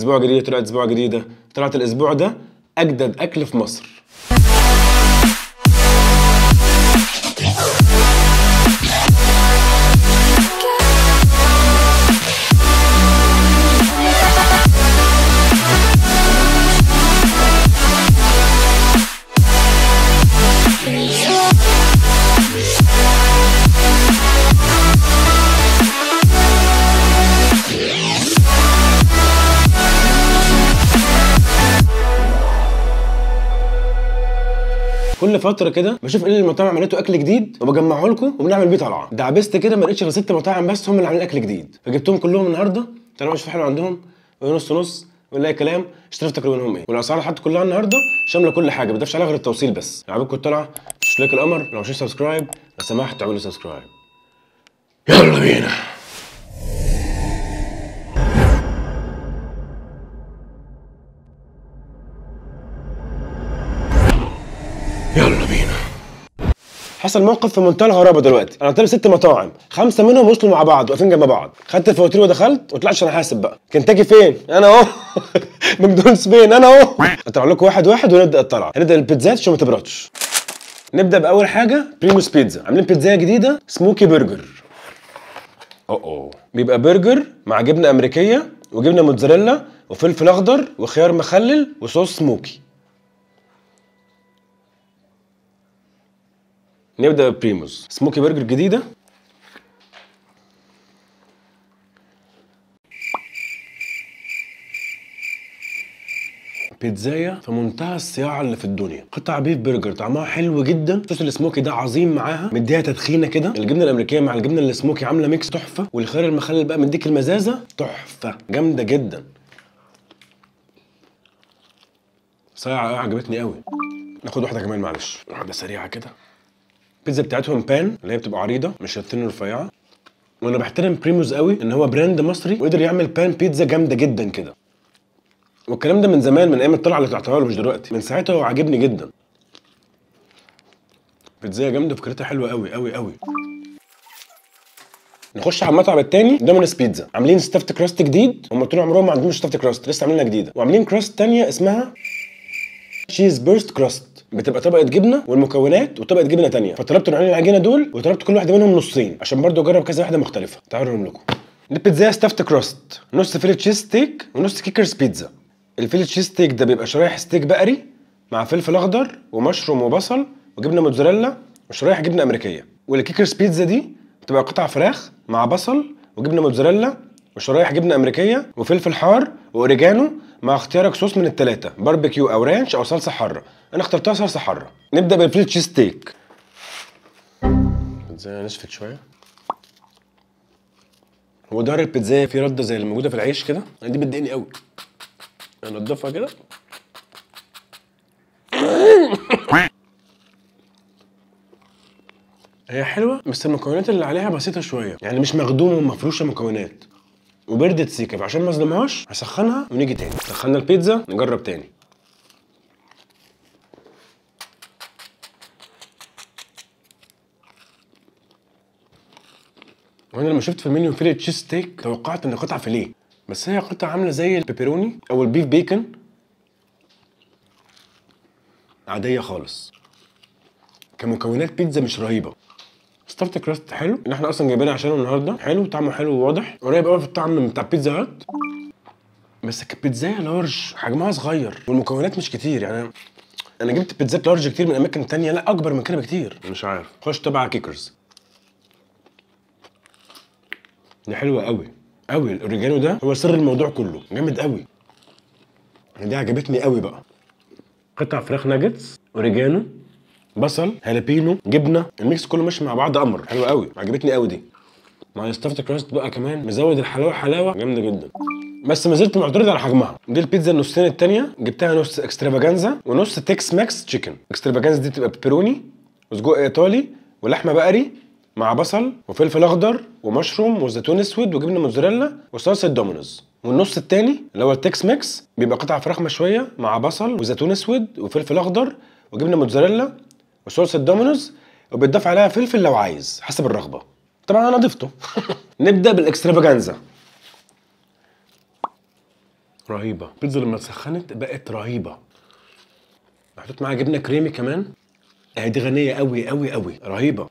اسبوع جديد طلعت اسبوع جديده طلعت الاسبوع ده اجدد اكل في مصر كل فتره كده بشوف ايه اللي المطاعم عملته اكل جديد وبجمعه لكم وبنعمل بيه طلعه دعبست كده ما لقيتش غير ست مطاعم بس هم اللي عاملين اكل جديد فجبتهم كلهم النهارده تعالوا نشوف حلو عندهم ونص نص ونلاقي كلام اشتريت تقريبا منهم ايه والاسعار اللي حطت كلها النهارده شامله كل حاجه ما بضيفش عليها غير التوصيل بس لو عجبكم الطلعه مش لايك القمر لو مش سبسكرايب لو سمحت تعملوا سبسكرايب يلا بينا يلا بينا حصل موقف في منتهى الغرابه دلوقتي انا طالب ست مطاعم خمسه منهم وصلوا مع بعض واقفين جنب بعض خدت الفواتير ودخلت وطلعت عشان احاسب بقى كنتاكي فين انا اهو ماكدونالدز فين انا اهو اطلع لكم واحد واحد ونبدا الطلعه هنبدا البيتزات عشان ما تبردش نبدا باول حاجه بريموس بيتزا عاملين بيتزا جديده سموكي برجر اوه اوه بيبقى برجر مع جبنه امريكيه وجبنه موتزاريلا وفلفل اخضر وخيار مخلل وصوص سموكي نبدا ببريموس سموكي برجر جديده بيتزاية في منتهى الصياعة اللي في الدنيا قطع بيف برجر طعمها حلو جدا صوص السموكي ده عظيم معاها مديها تدخينه كده الجبنه الامريكيه مع الجبنه السموكي عامله ميكس تحفه والخيار المخلل بقى مديك المزازه تحفه جامده جدا صياعة قوي عجبتني قوي ناخد واحده كمان معلش واحده سريعه كده البيتزا بتاعتهم بان اللي هي بتبقى عريضه مش التن رفيعه وانا بحترم بريموز قوي ان هو براند مصري وقدر يعمل بان بيتزا جامده جدا كده والكلام ده من زمان من ايام الطلعه اللي طلعتها له مش دلوقتي من ساعتها هو عاجبني جدا بيتزا جامده فكرتها حلوه قوي قوي قوي نخش على المطعم التاني دومينس بيتزا عاملين ستافت كراست جديد هم طول عمرهم ما عندهمش ستافت كراست لسه عاملينها جديده وعاملين كراست تانية اسمها تشيز بيرست كراست بتبقى طبقه جبنه والمكونات وطبقه جبنه تانية فطلبت نوعين العجينه دول وطلبت كل واحده منهم نصين عشان برضو اجرب كذا واحده مختلفه تعالوا اقول لكم دي بيتزا ستافت كراست نص فيلت تشيز ستيك ونص كيكرز بيتزا الفيلت تشيز ستيك ده بيبقى شرايح ستيك بقري مع فلفل اخضر ومشروم وبصل وجبنه موتزاريلا وشرايح جبنه امريكيه والكيكرز بيتزا دي بتبقى قطع فراخ مع بصل وجبنه موتزاريلا وشرايح جبنه امريكيه وفلفل حار واوريجانو مع اختيارك صوص من الثلاثه باربيكيو او رانش او صلصه حاره انا اخترتها صلصه حاره نبدا بالفيلت تشيز ستيك البيتزا نشفت شويه هو ظهر البيتزا في رده زي اللي موجوده في العيش كده دي بتضايقني قوي انضفها كده هي حلوه بس المكونات اللي عليها بسيطه شويه يعني مش مخدومه ومفروشه مكونات وبردت سيكه فعشان ما اظلمهاش هسخنها ونيجي تاني سخنا البيتزا نجرب تاني وانا لما شفت في المنيو فيليه تشيز ستيك توقعت ان قطعه فيليه بس هي قطعه عامله زي البيبروني او البيف بيكن عاديه خالص كمكونات بيتزا مش رهيبه ستافت كراست حلو اللي احنا اصلا جايبينه عشانه النهارده حلو طعمه حلو وواضح قريب قوي في الطعم من بتاع بيتزا هات بس كبيتزايه لارج حجمها صغير والمكونات مش كتير يعني انا جبت بيتزات لارج كتير من اماكن تانية لا اكبر من كده بكتير مش عارف خش تبع كيكرز دي حلوه قوي قوي الاوريجانو ده هو سر الموضوع كله جامد قوي دي عجبتني قوي بقى قطع فراخ ناجتس اوريجانو بصل هالبينو جبنه الميكس كله ماشي مع بعض امر حلو قوي عجبتني قوي دي مع الستافت كراست بقى كمان مزود الحلاوه حلاوه جامده جدا بس ما زلت معترض على حجمها دي البيتزا النصين التانية جبتها نص اكسترافاجانزا ونص تكس ماكس تشيكن اكسترافاجانزا دي بتبقى بيبروني وسجق ايطالي ولحمه بقري مع بصل وفلفل اخضر ومشروم وزيتون اسود وجبنه موتزاريلا وصلصه دومينوز والنص التاني اللي هو التكس ميكس بيبقى قطع فراخ مشويه مع بصل وزيتون اسود وفلفل اخضر وجبنه موتزاريلا وصلصه دومينوز وبيتضاف عليها فلفل لو عايز حسب الرغبه طبعا انا ضفته نبدا بالاكسترافاجانزا رهيبه البيتزا لما اتسخنت بقت رهيبه محطوط معاها جبنه كريمي كمان اهي دي غنيه قوي قوي قوي رهيبه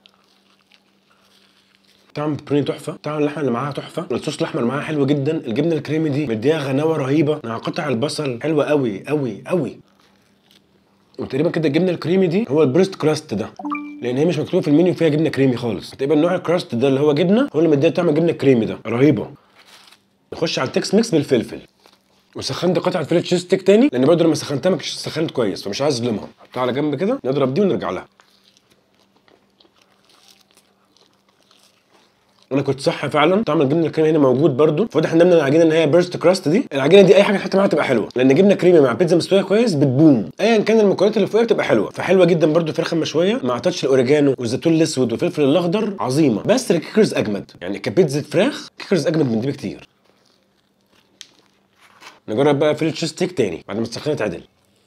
طعم البروني تحفه طعم اللحمه اللي معاها تحفه الصوص الاحمر معاها حلو جدا الجبنه الكريمي دي مديها غناوه رهيبه مع قطع البصل حلوه قوي قوي قوي وتقريبا كده الجبنه الكريمي دي هو البريست كراست ده لان هي مش مكتوبه في المنيو فيها جبنه كريمي خالص تقريبا نوع الكراست ده اللي هو جبنه هو اللي مديها طعم الجبنه الكريمي ده رهيبه نخش على التكس ميكس بالفلفل وسخنت قطعه فيلت تشيز ستيك تاني لان برضه لما سخنتها ما كانتش سخنت كويس فمش عايز اظلمها حطها على جنب كده نضرب دي ونرجع لها انا كنت صح فعلا طعم الجبنه الكريمي هنا موجود برضو واضح ان من العجينه ان هي بيرست كراست دي العجينه دي اي حاجه تحط معاها تبقى حلوه لان جبنه كريمي مع بيتزا مستويه كويس بتبوم ايا كان المكونات اللي فوقها بتبقى حلوه فحلوه جدا برضو الفراخ المشويه مع تاتش الاوريجانو والزيتون الاسود والفلفل الاخضر عظيمه بس الكيكرز اجمد يعني كبيتزا فراخ كيكرز اجمد من دي بكتير نجرب بقى فيلت تشيز ستيك تاني بعد ما سخنت عدل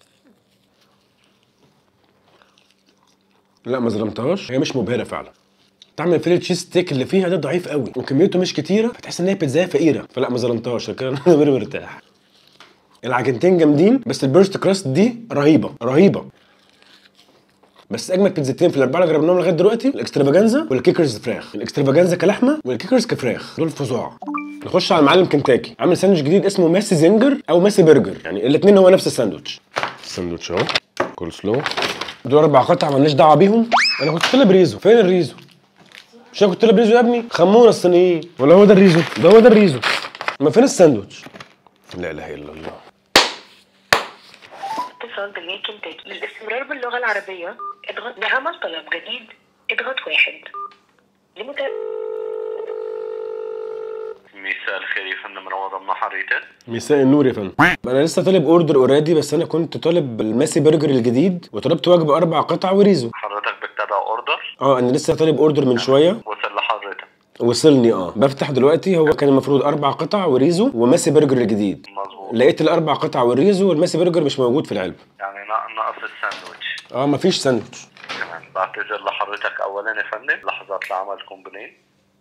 لا ما ظلمتهاش هي مش مبهره فعلا طعم الفيلت تشيز ستيك اللي فيها ده ضعيف قوي وكميته مش كتيره فتحس ان هي بيتزا فقيره فلا ما ظلمتهاش كده انا غير مرتاح العجينتين جامدين بس البيرست كراست دي رهيبه رهيبه بس اجمد بيتزتين في الاربعه اللي جربناهم لغايه دلوقتي الاكسترافاجانزا والكيكرز فراخ الاكسترافاجانزا كلحمه والكيكرز كفراخ دول فظاع نخش على المعلم كنتاكي عامل ساندوتش جديد اسمه ماسي زنجر او ماسي برجر يعني الاثنين هو نفس الساندوتش الساندوتش اهو كول سلو دول اربع قطع مالناش دعوه بيهم انا كنت طالب ريزو فين الريزو مش انا كنت طالب ريزو يا ابني خمونا الصينيين ولا هو ده الريزو ده هو ده الريزو ما فين الساندوتش لا اله الا الله اتصال بالمين كنتاكي للاستمرار باللغة العربية اضغط لعمل طلب جديد اضغط واحد لمتابعة مساء الخير يا فندم روض ابن حضرتك مساء النور يا فندم انا لسه طالب اوردر اوريدي بس انا كنت طالب الماسي برجر الجديد وطلبت وجبه اربع قطع وريزو حضرتك بتتابع اوردر اه انا لسه طالب اوردر من شويه وصل لحضرتك وصلني اه بفتح دلوقتي هو كان المفروض اربع قطع وريزو وماسي برجر الجديد مظبوط لقيت الاربع قطع والريزو والماسي برجر مش موجود في العلبه يعني نا- ناقص الساندوتش اه مفيش ساندوتش تمام بعتذر لحضرتك اولا يا فندم لحظات لعمل كومبلين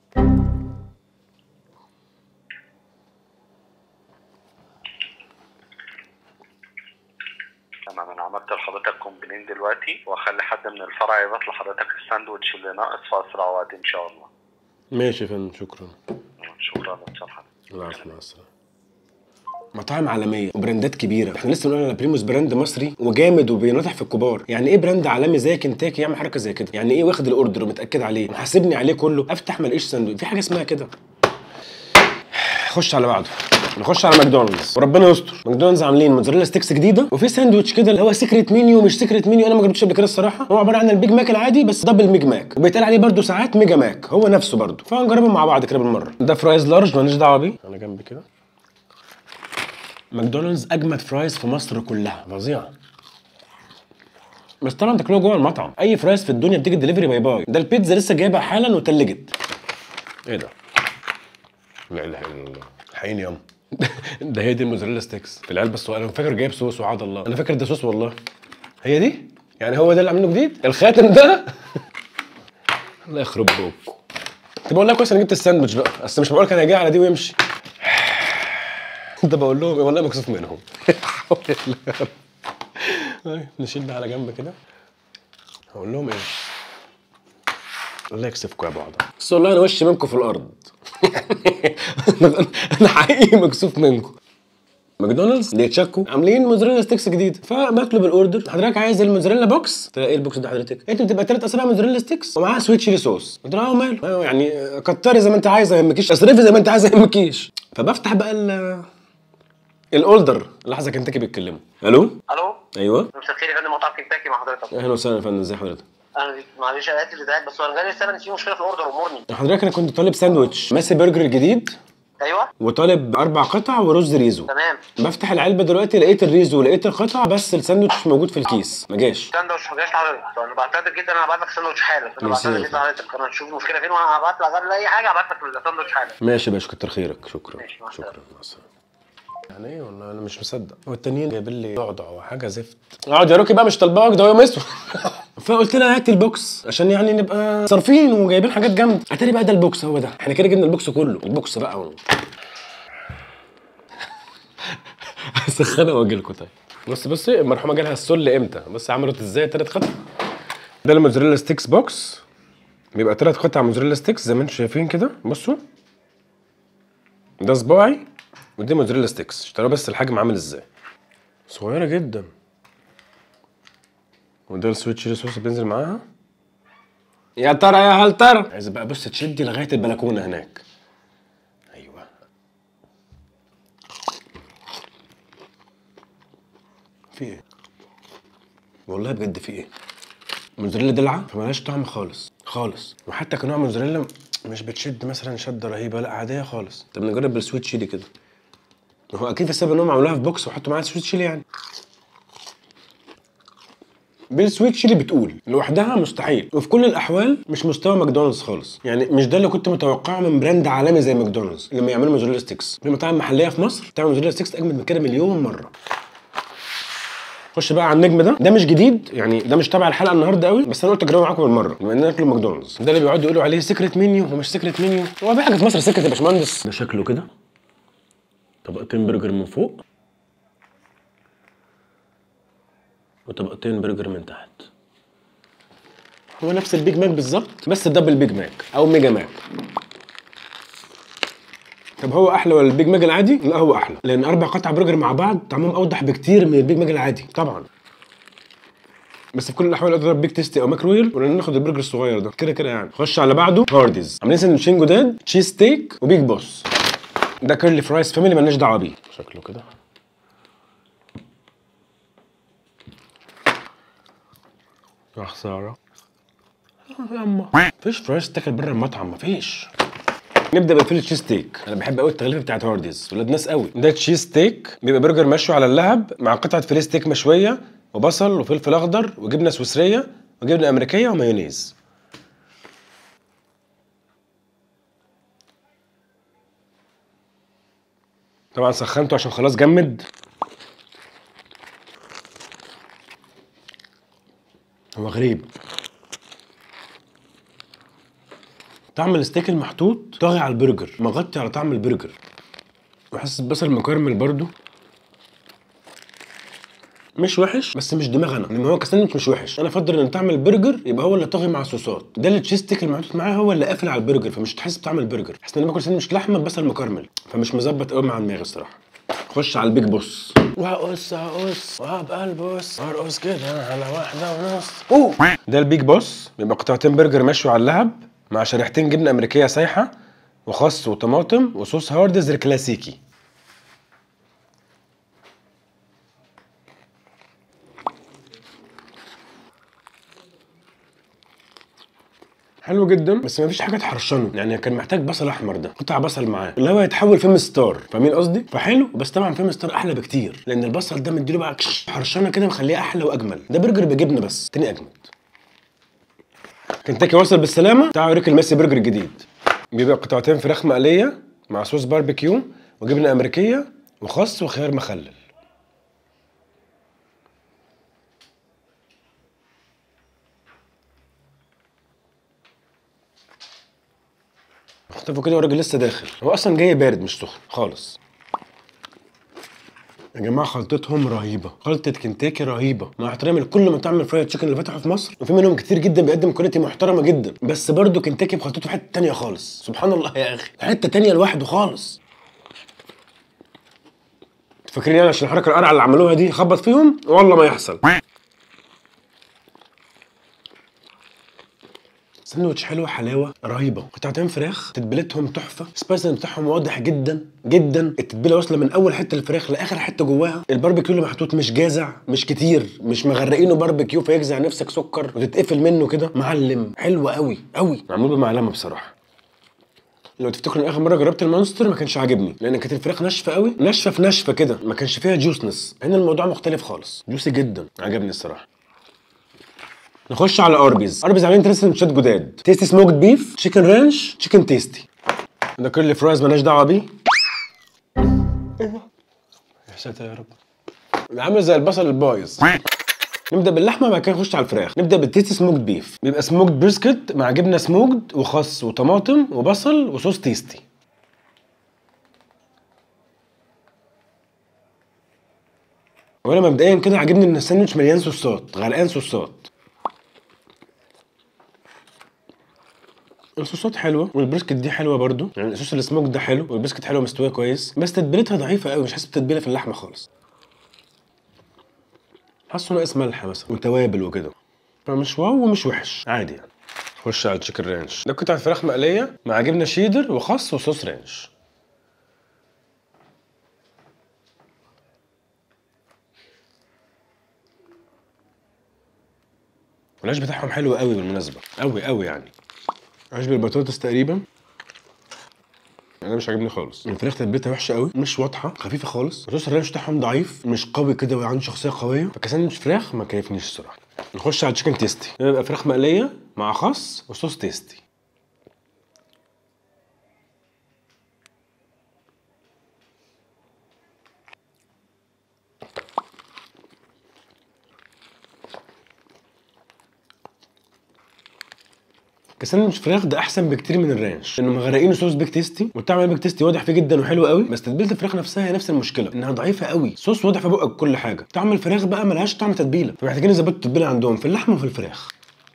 تمام انا عملت لحضرتك كومبلين دلوقتي واخلي حد من الفرع يبعت لحضرتك الساندوتش اللي ناقص في اسرع وقت ان شاء الله ماشي يا فندم شكرا شكرا لصالحك العفو مع السلامه مطاعم عالميه وبراندات كبيره احنا لسه بنقول على بريموس براند مصري وجامد وبينطح في الكبار يعني ايه براند عالمي زي كنتاكي يعمل حركه زي كده يعني ايه واخد الاوردر ومتاكد عليه محاسبني عليه كله افتح ما الاقيش ساندوتش في حاجه اسمها كده خش على بعضه نخش على ماكدونالدز وربنا يستر ماكدونالدز عاملين موتزاريلا ستيكس جديده وفي ساندوتش كده اللي هو سيكريت منيو مش سيكريت منيو انا ما جربتوش قبل كده الصراحه هو عباره عن البيج ماك العادي بس دبل ميج ماك وبيتقال عليه برده ساعات ميجا ماك هو نفسه برده فهنجربهم مع بعض كده بالمره ده فرايز لارج مالناش دعوه بيه انا جنبي كده ماكدونالدز اجمد فرايز في مصر كلها فظيعه بس طبعا تاكلوها جوه المطعم اي فرايز في الدنيا بتيجي دليفري باي باي ده البيتزا لسه جايبها حالا وتلجت ايه ده لا اله الا الله حقيقي ياما ده هي دي الموزاريلا ستيكس في العلبه الصغيره انا فاكر جايب صوص وعد الله انا فاكر ده صوص والله هي دي يعني هو ده اللي عاملينه جديد الخاتم ده الله يخرب بوكو طب والله كويس انا جبت الساندوتش بقى اصل مش معقول كان هيجي على دي ويمشي ده بقول لهم إيه، والله مكسوف منهم حول الله يا رب. طيب، نشيل ده على جنب كده هقول لهم ايه الله يكسفكم يا بعض بس والله انا وشي منكم في الارض انا حقيقي مكسوف منكم ماكدونالدز اللي يتشكوا عاملين موزاريلا ستيكس جديد فبطلب الاوردر حضرتك عايز الموزاريلا بوكس قلت لها ايه البوكس ده حضرتك انت بتبقى ثلاث اسابيع موزاريلا ستيكس ومعاها سويت شيلي صوص قلت لها اه ماله أيوة يعني كتري زي ما انت عايزه ما يهمكيش اصرفي زي ما انت عايزه ما يهمكيش فبفتح بقى ال الاوردر لحظه كنتاكي بيتكلموا الو الو ايوه مساء الخير يا فندم مطعم كنتاكي مع حضرتك اهلا وسهلا يا فندم ازي حضرتك انا بيك معلش انا اسف لزعلك بس هو انا جالي رساله ان في مشكله في الاوردر امورني حضرتك انا كنت طالب ساندوتش ماسي برجر الجديد ايوه وطالب اربع قطع ورز ريزو تمام بفتح العلبه دلوقتي لقيت الريزو ولقيت القطع بس الساندوتش مش موجود في الكيس ما جاش ساندوتش ما جاش لحضرتك انا بعتذر جدا انا هبعت لك ساندوتش حالا انا ميرسي بعتذر يا جدا لحضرتك انا نشوف المشكله فين وانا هبعت لك قبل اي حاجه هبعت لك الساندوتش حالا ماشي يا باشا كتر خيرك شكرا ماشي، مع شكرا السلامة. مع السلامه يعني ايه والله انا مش مصدق هو التانيين جايبين لي ضعضع وحاجه زفت اقعد يا روكي بقى مش طالباك ده يوم اسود فقلت لها هات البوكس عشان يعني نبقى صارفين وجايبين حاجات جامده اتاري بقى ده البوكس هو ده احنا كده جبنا البوكس كله البوكس بقى و... سخنه واجي لكم طيب بص بص المرحومه جالها السل امتى بص عملت ازاي تلات قطع ده الموزاريلا ستيكس بوكس بيبقى تلات قطع موزاريلا ستيكس زي ما انتم شايفين كده بصوا ده صباعي ودي موزاريلا ستيكس اشتروا بس الحجم عامل ازاي صغيره جدا وده السويت تشيلي صوص اللي بينزل معاها يا ترى يا هل ترى عايز بقى بص تشدي لغايه البلكونه هناك ايوه في ايه والله بجد في ايه موزاريلا دلعه فملهاش طعم خالص خالص وحتى كنوع موزاريلا مش بتشد مثلا شده رهيبه لا عاديه خالص طب نجرب بالسويت شيلي كده هو اكيد في السبب انهم عملوها في بوكس وحطوا معاها سويت شيلي يعني بالسويت شيلي بتقول لوحدها مستحيل وفي كل الاحوال مش مستوى ماكدونالدز خالص يعني مش ده اللي كنت متوقعه من براند عالمي زي ماكدونالدز لما يعملوا موزاريلا ستيكس في مطاعم محليه في مصر بتعمل موزاريلا ستيكس اجمد من كده مليون مره خش بقى على النجم ده ده مش جديد يعني ده مش تبع الحلقه النهارده قوي بس انا قلت اجربه معاكم بالمره بما اننا ناكل ماكدونالدز ده اللي بيقعدوا يقولوا عليه سيكريت منيو ومش سيكريت منيو هو في حاجه في مصر سيكريت يا باشمهندس ده شكله كده طبقتين برجر من فوق وطبقتين برجر من تحت هو نفس البيج ماك بالظبط بس دبل بيج ماك او ميجا ماك طب هو احلى ولا البيج ماك العادي؟ لا هو احلى لان اربع قطع برجر مع بعض طعمهم اوضح بكتير من البيج ماك العادي طبعا بس في كل الاحوال اضرب بيج تيستي او ماك رويال ولا ناخد البرجر الصغير ده كده كده يعني خش على بعده هارديز عاملين سندوتشين جداد تشيز ستيك وبيج بوس ده كيرلي فرايز فاميلي مالناش دعوه بيه شكله كده يا خساره يما مفيش فرايز تاكل بره المطعم مفيش نبدا بالفيل تشيز ستيك انا بحب قوي التغليفه بتاعت هارديز ولاد ناس قوي ده تشيز ستيك بيبقى برجر مشوي على اللهب مع قطعه فيليه ستيك مشويه وبصل وفلفل اخضر وجبنه سويسريه وجبنه امريكيه ومايونيز طبعا سخنته عشان خلاص جمد هو غريب طعم الستيك المحطوط طاغي على البرجر مغطي على طعم البرجر وحاسس البصل مكرمل برضو مش وحش بس مش دماغنا لان هو كساندوتش مش وحش انا افضل ان طعم البرجر يبقى هو اللي طاغي مع الصوصات ده التشيز ستيك المحطوط معاه هو اللي قافل على البرجر فمش تحس بطعم البرجر حاسس ان انا باكل ساندوتش لحمه بصل مكرمل فمش مظبط قوي مع دماغي الصراحه خش على البيج بوس وهقص هقص وهبقى البوس هرقص كده على واحده ونص اوه ده البيج بوس بيبقى قطعتين برجر مشوي على اللهب مع شريحتين جبنه امريكيه سايحه وخس وطماطم وصوص هاردز الكلاسيكي حلو جدا بس ما فيش حاجه تحرشنه يعني كان محتاج بصل احمر ده قطع بصل معاه اللي هو يتحول فيلم ستار فاهمين قصدي فحلو بس طبعا فيلم ستار احلى بكتير لان البصل ده مديله بقى كش- حرشنه كده مخليه احلى واجمل ده برجر بجبنه بس تاني اجمد كنتاكي وصل بالسلامه تعالوا اوريك الميسي برجر الجديد بيبقى قطعتين فراخ مقليه مع صوص باربيكيو وجبنه امريكيه وخس وخيار مخلل اختفوا كده والراجل لسه داخل هو اصلا جاي بارد مش سخن خالص يا جماعه خلطتهم رهيبه خلطه كنتاكي رهيبه مع احترامي لكل مطاعم الفرايد تشيكن اللي فتحوا في مصر وفي منهم كتير جدا بيقدم كواليتي محترمه جدا بس برضه كنتاكي بخلطته في حته تانية خالص سبحان الله يا اخي في حته تانية لوحده خالص فاكرين يعني عشان الحركه القرعه اللي عملوها دي خبط فيهم والله ما يحصل ساندوتش حلوه حلاوه رهيبه قطعتين فراخ تتبيلتهم تحفه سبايسنج بتاعهم واضح جدا جدا التتبيله واصله من اول حته الفراخ لاخر حته جواها الباربيكيو اللي محطوط مش جازع مش كتير مش مغرقينه باربيكيو فيجزع نفسك سكر وتتقفل منه كده معلم حلو قوي قوي معمول بمعلمه بصراحه لو تفتكروا ان اخر مره جربت المونستر ما كانش عاجبني لان كانت الفراخ ناشفه قوي ناشفه في ناشفه كده ما كانش فيها جوسنس هنا الموضوع مختلف خالص جوسي جدا عجبني الصراحه نخش على اربيز اربيز عاملين ثلاث سندوتشات جداد تيستي سموكد بيف تشيكن رانش تشيكن تيستي ده كل فرايز مالناش دعوه بيه يا ساتر يا رب ده عامل زي البصل البايظ نبدا باللحمه بعد كده نخش على الفراخ نبدا بالتيستي سموكد بيف بيبقى سموكد بريسكت مع جبنه سموكد وخس وطماطم وبصل وصوص تيستي وانا مبدئيا كده عاجبني ان الساندوتش مليان صوصات غرقان صوصات الصوصات حلوه والبريسكت دي حلوه برضو يعني الصوص السموك ده حلو والبريسكت حلوه مستويه كويس بس تتبيلتها ضعيفه قوي مش حاسس بتتبيله في اللحمه خالص حاسه ناقص ملح مثلا وتوابل وكده فمش واو ومش وحش عادي يعني خش على التشيكن رانش ده قطعه فراخ مقليه مع جبنه شيدر وخس وصوص رانش والعيش بتاعهم حلو قوي بالمناسبه قوي قوي يعني عيش بالبطاطس تقريبا انا مش عاجبني خالص الفراخ تتبيلتها وحشه قوي مش واضحه خفيفه خالص صوص الرانش بتاعهم ضعيف مش قوي كده وعنده شخصيه قويه فكساندوتش فراخ ما كيفنيش الصراحه نخش على تشيكن تيستي ده بيبقى فراخ مقليه مع خس وصوص تيستي كساندوتش فراخ ده احسن بكتير من الرانش لانه مغرقينه صوص بيك تيستي والطعم البيك تيستي واضح فيه جدا وحلو قوي بس تتبيله الفراخ نفسها هي نفس المشكله انها ضعيفه قوي صوص واضح في بقك كل حاجه طعم الفراخ بقى ملهاش طعم تتبيله فمحتاجين يظبطوا التتبيله عندهم في اللحمه وفي الفراخ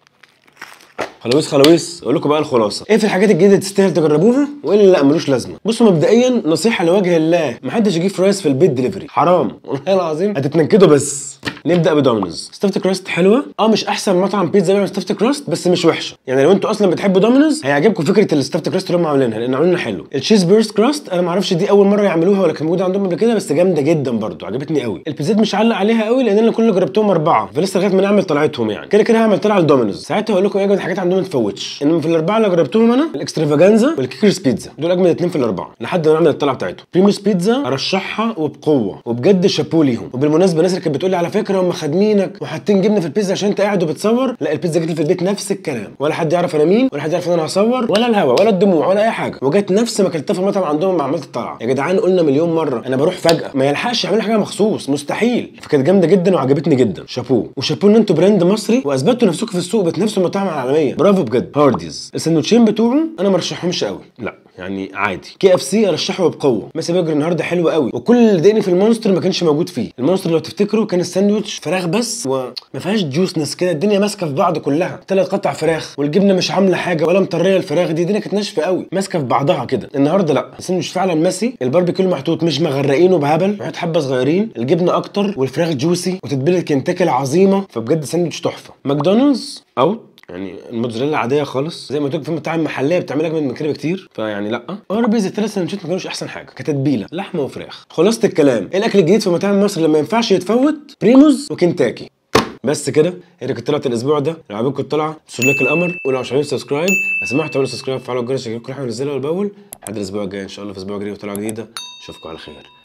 خلاويص خلاويص اقول لكم بقى الخلاصه ايه في الحاجات الجديده تستاهل تجربوها وايه اللي لا ملوش لازمه بصوا مبدئيا نصيحه لوجه الله محدش يجيب فرايز في البيت دليفري حرام والله العظيم هتتنكدوا بس نبدا بدومينوز ستافت كراست حلوه اه مش احسن مطعم بيتزا بيعمل ستافت كراست بس مش وحشه يعني لو انتوا اصلا بتحبوا دومينوز هيعجبكم فكره الستافت كراست اللي هم عاملينها لان عاملينها حلو التشيز بيرست كراست انا ما اعرفش دي اول مره يعملوها ولا كان موجوده عندهم قبل كده بس جامده جدا برضو عجبتني قوي البيتزات مش علق عليها قوي لان انا كل اللي جربتهم اربعه فلسه لغايه ما نعمل طلعتهم يعني كده كده هعمل طلعه لدومينوز ساعتها هقول لكم ايه اجمد حاجات عندهم ما تفوتش انما في الاربعه اللي جربتهم انا الاكسترافاجانزا والكيكرز بيتزا دول اجمد اتنين في الاربعه لحد ما نعمل الطلعه بتاعتهم بريموس بيتزا ارشحها وبقوه وبجد شابوه ليهم وبالمناسبه الناس اللي كانت بتقول لي على فكره هم خادمينك وحاطين جبنه في البيتزا عشان انت قاعد وبتصور لا البيتزا جت لي في البيت نفس الكلام ولا حد يعرف انا مين ولا حد يعرف ان انا هصور ولا الهوا ولا الدموع ولا اي حاجه وجت نفس ما اكلتها في المطعم عندهم مع عملت الطلعه يا جدعان قلنا مليون مره انا بروح فجاه ما يلحقش يعمل حاجه مخصوص مستحيل فكانت جامده جدا وعجبتني جدا شابوه وشابوه ان انتوا براند مصري واثبتوا نفسكم في السوق بتنافسوا المطاعم العالميه برافو بجد هارديز السندوتشين بتوعه انا ما ارشحهمش قوي لا يعني عادي كي اف سي ارشحه بقوه ماسي برجر النهارده حلو قوي وكل اللي ضايقني في المونستر ما كانش موجود فيه المونستر لو تفتكروا كان الساندوتش فراخ بس وما فيهاش جوسنس كده الدنيا ماسكه في بعض كلها ثلاث قطع فراخ والجبنه مش عامله حاجه ولا مطريه الفراخ دي الدنيا كانت ناشفه قوي ماسكه في بعضها كده النهارده لا الساندوتش فعلا ماسي الباربيكيو محطوط مش مغرقينه بهبل محطوط حبه صغيرين الجبنه اكتر والفراخ جوسي وتتبيله كنتاكي العظيمه فبجد ساندوتش تحفه ماكدونالدز اوت يعني الموتزاريلا عاديه خالص زي ما قلت لكم في مطاعم محليه بتعمل اجمد من كده بكتير فيعني لا اربيز الثلاث سندوتشات ما كانوش احسن حاجه كتتبيله لحمه وفراخ خلاصه الكلام ايه الاكل الجديد في مطاعم مصر اللي ما ينفعش يتفوت بريموز وكنتاكي بس كده هي دي كانت طلعت الاسبوع ده لو عجبكم الطلعه تسوا لايك القمر ولو مش عاملين سبسكرايب لو سمحتوا اعملوا سبسكرايب وفعلوا الجرس عشان يجيلكم كل حاجه بنزلها اول باول لحد الاسبوع الجاي ان شاء الله في اسبوع جديد وطلعه جديده اشوفكم على خير